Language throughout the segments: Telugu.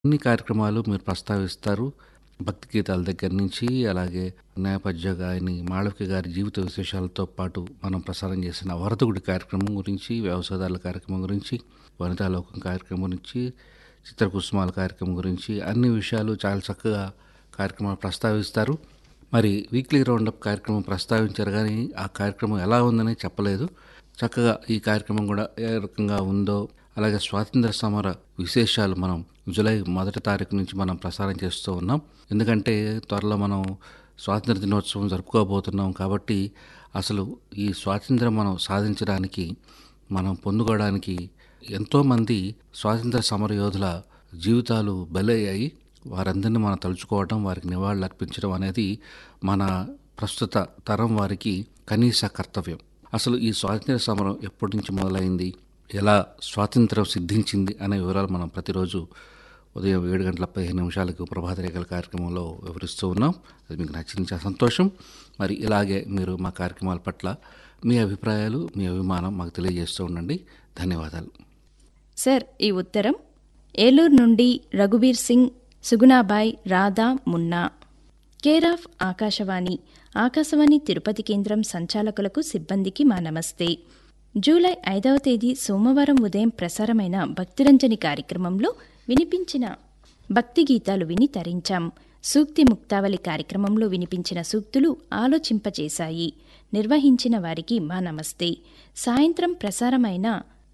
అన్ని కార్యక్రమాలు మీరు ప్రస్తావిస్తారు భక్తి గీతాల దగ్గర నుంచి అలాగే నేపథ్య గాయని మాళవిక గారి జీవిత విశేషాలతో పాటు మనం ప్రసారం చేసిన వరదగుడి కార్యక్రమం గురించి వ్యవసాయదారుల కార్యక్రమం గురించి వనితాలోకం కార్యక్రమం గురించి చిత్రకుసుమాల కార్యక్రమం గురించి అన్ని విషయాలు చాలా చక్కగా కార్యక్రమాలు ప్రస్తావిస్తారు మరి వీక్లీ రౌండప్ కార్యక్రమం ప్రస్తావించారు కానీ ఆ కార్యక్రమం ఎలా ఉందని చెప్పలేదు చక్కగా ఈ కార్యక్రమం కూడా ఏ రకంగా ఉందో అలాగే స్వాతంత్ర సమర విశేషాలు మనం జూలై మొదటి తారీఖు నుంచి మనం ప్రసారం చేస్తూ ఉన్నాం ఎందుకంటే త్వరలో మనం స్వాతంత్ర దినోత్సవం జరుపుకోబోతున్నాం కాబట్టి అసలు ఈ స్వాతంత్రం మనం సాధించడానికి మనం పొందుకోవడానికి ఎంతోమంది స్వాతంత్ర సమర యోధుల జీవితాలు బలయ్యాయి వారందరినీ మనం తలుచుకోవడం వారికి నివాళులు అర్పించడం అనేది మన ప్రస్తుత తరం వారికి కనీస కర్తవ్యం అసలు ఈ స్వాతంత్ర సమరం ఎప్పటి నుంచి మొదలైంది ఎలా స్వాతంత్రం సిద్ధించింది అనే వివరాలు మనం ప్రతిరోజు ఉదయం ఏడు గంటల పదిహేను నిమిషాలకు ప్రభాత రేఖల కార్యక్రమంలో వివరిస్తూ ఉన్నాం అది మీకు నచ్చింది చాలా సంతోషం మరి ఇలాగే మీరు మా కార్యక్రమాల పట్ల మీ అభిప్రాయాలు మీ అభిమానం మాకు తెలియజేస్తూ ఉండండి ధన్యవాదాలు సార్ ఈ ఉత్తరం ఏలూరు నుండి రఘుబీర్ సింగ్ సుగుణాబాయ్ రాధా మున్నా కేర్ ఆఫ్ ఆకాశవాణి ఆకాశవాణి తిరుపతి కేంద్రం సంచాలకులకు సిబ్బందికి మా నమస్తే జూలై ఐదవ తేదీ సోమవారం ఉదయం ప్రసారమైన భక్తిరంజని కార్యక్రమంలో వినిపించిన భక్తి గీతాలు విని తరించాం సూక్తి ముక్తావళి కార్యక్రమంలో వినిపించిన సూక్తులు ఆలోచింపచేశాయి నిర్వహించిన వారికి మా నమస్తే సాయంత్రం ప్రసారమైన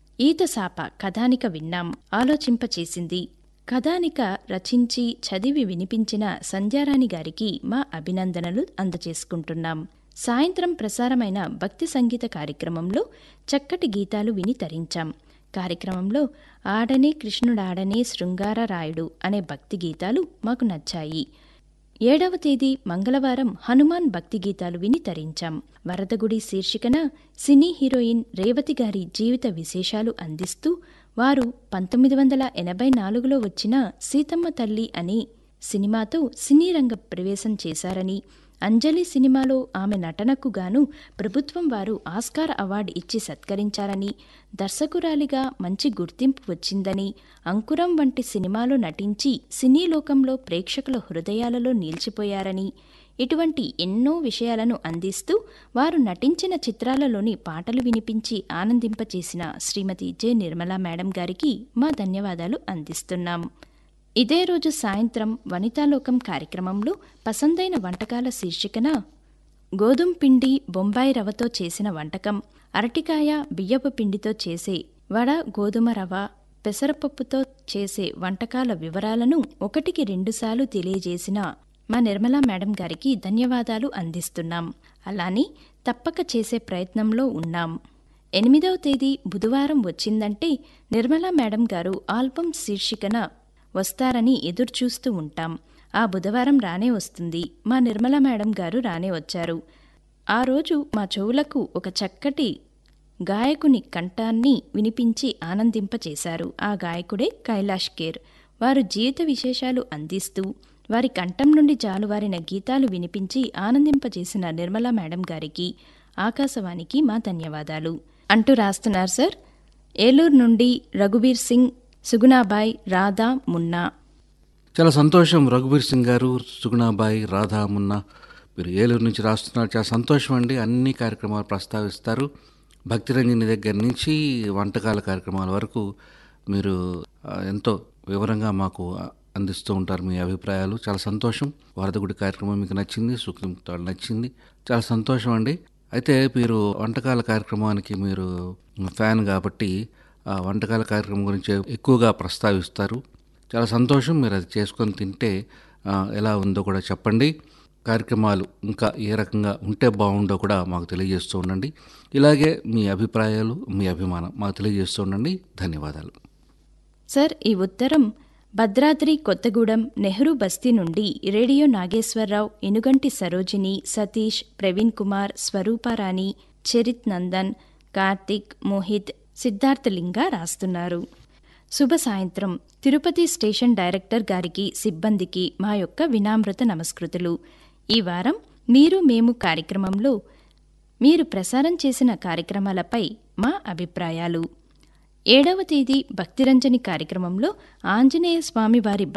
ఈతసాప కథానిక విన్నాం ఆలోచింపచేసింది కథానిక రచించి చదివి వినిపించిన సంధ్యారాణి గారికి మా అభినందనలు అందజేసుకుంటున్నాం సాయంత్రం ప్రసారమైన భక్తి సంగీత కార్యక్రమంలో చక్కటి గీతాలు విని తరించాం కార్యక్రమంలో ఆడనే కృష్ణుడాడనే శృంగార రాయుడు అనే భక్తి గీతాలు మాకు నచ్చాయి ఏడవ తేదీ మంగళవారం హనుమాన్ భక్తి గీతాలు విని తరించాం వరదగుడి శీర్షికన సినీ హీరోయిన్ రేవతి గారి జీవిత విశేషాలు అందిస్తూ వారు పంతొమ్మిది వందల ఎనభై నాలుగులో వచ్చిన సీతమ్మ తల్లి అని సినిమాతో సినీ రంగ ప్రవేశం చేశారని అంజలి సినిమాలో ఆమె నటనకు గాను ప్రభుత్వం వారు ఆస్కార్ అవార్డు ఇచ్చి సత్కరించారని దర్శకురాలిగా మంచి గుర్తింపు వచ్చిందని అంకురం వంటి సినిమాలో నటించి సినీ లోకంలో ప్రేక్షకుల హృదయాలలో నిలిచిపోయారని ఇటువంటి ఎన్నో విషయాలను అందిస్తూ వారు నటించిన చిత్రాలలోని పాటలు వినిపించి ఆనందింపచేసిన శ్రీమతి జె నిర్మలా మేడం గారికి మా ధన్యవాదాలు అందిస్తున్నాం ఇదే రోజు సాయంత్రం వనితాలోకం కార్యక్రమంలో పసందైన వంటకాల శీర్షికన గోధుమ పిండి బొంబాయి రవ్వతో చేసిన వంటకం అరటికాయ బియ్యపు పిండితో చేసే వడ గోధుమ రవ్వ పెసరపప్పుతో చేసే వంటకాల వివరాలను ఒకటికి రెండుసార్లు తెలియజేసిన మా నిర్మలా మేడం గారికి ధన్యవాదాలు అందిస్తున్నాం అలానే తప్పక చేసే ప్రయత్నంలో ఉన్నాం ఎనిమిదవ తేదీ బుధవారం వచ్చిందంటే నిర్మలా మేడం గారు ఆల్బమ్ శీర్షికన వస్తారని ఎదురుచూస్తూ ఉంటాం ఆ బుధవారం రానే వస్తుంది మా నిర్మల మేడం గారు రానే వచ్చారు ఆ రోజు మా చెవులకు ఒక చక్కటి గాయకుని కంఠాన్ని వినిపించి ఆనందింపచేశారు ఆ గాయకుడే కైలాష్ కేర్ వారు జీవిత విశేషాలు అందిస్తూ వారి కంఠం నుండి జాలువారిన గీతాలు వినిపించి ఆనందింపజేసిన నిర్మలా మేడం గారికి ఆకాశవాణికి మా ధన్యవాదాలు అంటూ రాస్తున్నారు సార్ ఏలూరు నుండి రఘుబీర్ సింగ్ సుగుణాబాయ్ రాధా మున్నా చాలా సంతోషం రఘుబీర్ సింగ్ గారు సుగుణాబాయి రాధా మున్నా మీరు ఏలూరు నుంచి రాస్తున్నారు చాలా సంతోషం అండి అన్ని కార్యక్రమాలు ప్రస్తావిస్తారు భక్తిరంజని దగ్గర నుంచి వంటకాల కార్యక్రమాల వరకు మీరు ఆ, ఎంతో వివరంగా మాకు అందిస్తూ ఉంటారు మీ అభిప్రాయాలు చాలా సంతోషం వరదగుడి కార్యక్రమం మీకు నచ్చింది సుఖముక్తాలు నచ్చింది చాలా సంతోషం అండి అయితే మీరు వంటకాల కార్యక్రమానికి మీరు ఫ్యాన్ కాబట్టి ఆ వంటకాల కార్యక్రమం గురించి ఎక్కువగా ప్రస్తావిస్తారు చాలా సంతోషం మీరు అది చేసుకొని తింటే ఆ, ఎలా ఉందో కూడా చెప్పండి కార్యక్రమాలు ఇంకా ఏ రకంగా ఉంటే బాగుండో కూడా మాకు తెలియజేస్తూ ఉండండి ఇలాగే మీ అభిప్రాయాలు మీ అభిమానం మాకు తెలియజేస్తూ ఉండండి ధన్యవాదాలు సార్ ఈ ఉత్తరం భద్రాద్రి కొత్తగూడెం నెహ్రూ బస్తీ నుండి రేడియో నాగేశ్వరరావు ఇనుగంటి సరోజిని సతీష్ ప్రవీణ్ కుమార్ స్వరూపారాణి చరిత్ నందన్ కార్తిక్ మోహిత్ సిద్ధార్థ లింగా రాస్తున్నారు శుభ సాయంత్రం తిరుపతి స్టేషన్ డైరెక్టర్ గారికి సిబ్బందికి మా యొక్క వినామృత నమస్కృతులు ఈ వారం మీరు మేము కార్యక్రమంలో మీరు ప్రసారం చేసిన కార్యక్రమాలపై మా అభిప్రాయాలు ఏడవ తేదీ భక్తిరంజని కార్యక్రమంలో ఆంజనేయ స్వామి వారి